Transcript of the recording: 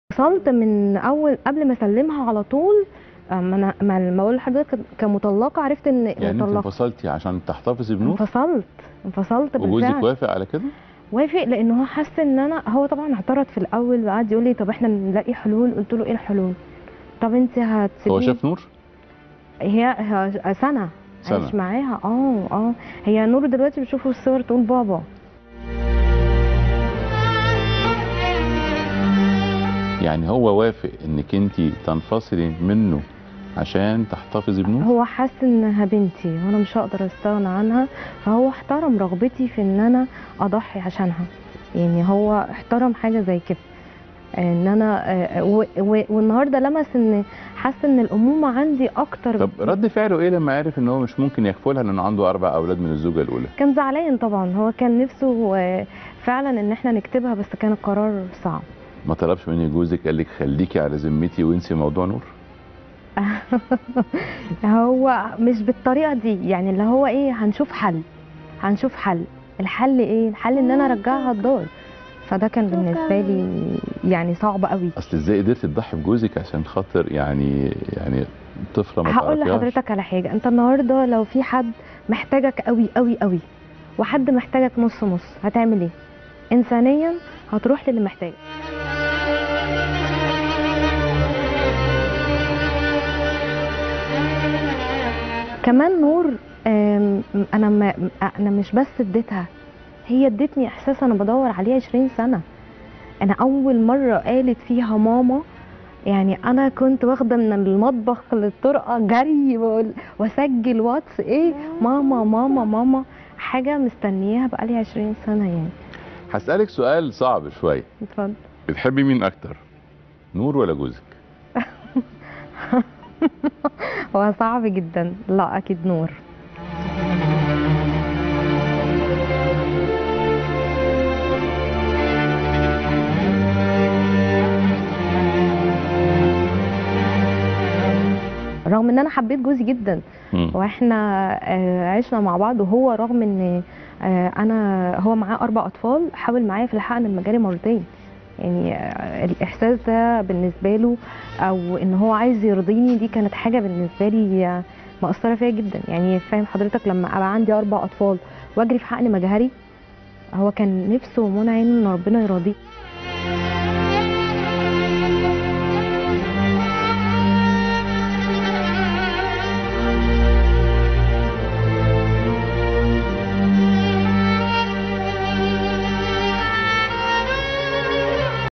انفصلت من اول قبل ما اسلمها على طول اما انا ما لما اقول لحضرتك كمطلقه عرفت ان يعني انت مطلقه انفصلتي عشان تحتفظي بنور انفصلت انفصلت وجوزك بالفعل وافق على كده وافق لان هو حس ان انا هو طبعا اعترض في الاول وقعد يقول لي طب احنا نلاقي حلول قلت له ايه الحلول طب انت هتسيبيني هو شاف نور هي هي- سنه سنة. عايش معاها اه اه هي نور دلوقتي بتشوفه الصور تقول بابا يعني هو وافق انك انت تنفصلي منه عشان تحتفظي بنور هو حس انها بنتي وانا مش هقدر استغنى عنها فهو احترم رغبتي في ان انا اضحي عشانها يعني هو احترم حاجه زي كده ان انا آه، و- و- والنهارده لمس ان حس ان الامومه عندي اكتر طب رد فعله ايه لما عرف ان هو مش ممكن يكفلها لانه عنده اربع اولاد من الزوجه الاولى كان زعلان طبعا هو كان نفسه آه، فعلا ان احنا نكتبها بس كان القرار صعب ما طلبش منك جوزك قال لك خليكي على ذمتي وانسي موضوع نور هو مش بالطريقه دي يعني اللي هو ايه هنشوف حل هنشوف حل الحل ايه الحل ان انا ارجعها الدار فده كان بالنسبه لي يعني صعب قوي اصل ازاي قدرتي تضحي بجوزك عشان خاطر يعني يعني طفله ما هقول تعرفيهاش لحضرتك على حاجه انت النهارده لو في حد محتاجك قوي قوي قوي وحد محتاجك نص نص هتعمل ايه انسانيا هتروح للي محتاجك كمان نور آم، انا ما انا مش بس اديتها هي ادتني احساس انا بدور عليه 20 سنه انا اول مره قالت فيها ماما يعني انا كنت واخده من المطبخ للطرقه جري وأقول- واسجل واتس ايه ماما ماما ماما حاجه مستنياها بقالي 20 سنه يعني هسالك سؤال صعب شويه اتفضل بتحبي مين اكتر نور ولا جوزك هو صعب جدا لا اكيد نور رغم ان انا حبيت جوزي جدا مم. واحنا آه، عشنا مع بعض وهو رغم ان آه، انا هو معاه اربع اطفال حاول معايا في الحقن المجاري مرتين يعني آه، الاحساس ده بالنسبه له او ان هو عايز يرضيني دي كانت حاجه بالنسبه لي آه، مأثره فيا جدا يعني فاهم حضرتك لما ابقى عندي اربع اطفال واجري في حقن مجهري هو كان نفسه ومنى عين ان ربنا يرضيه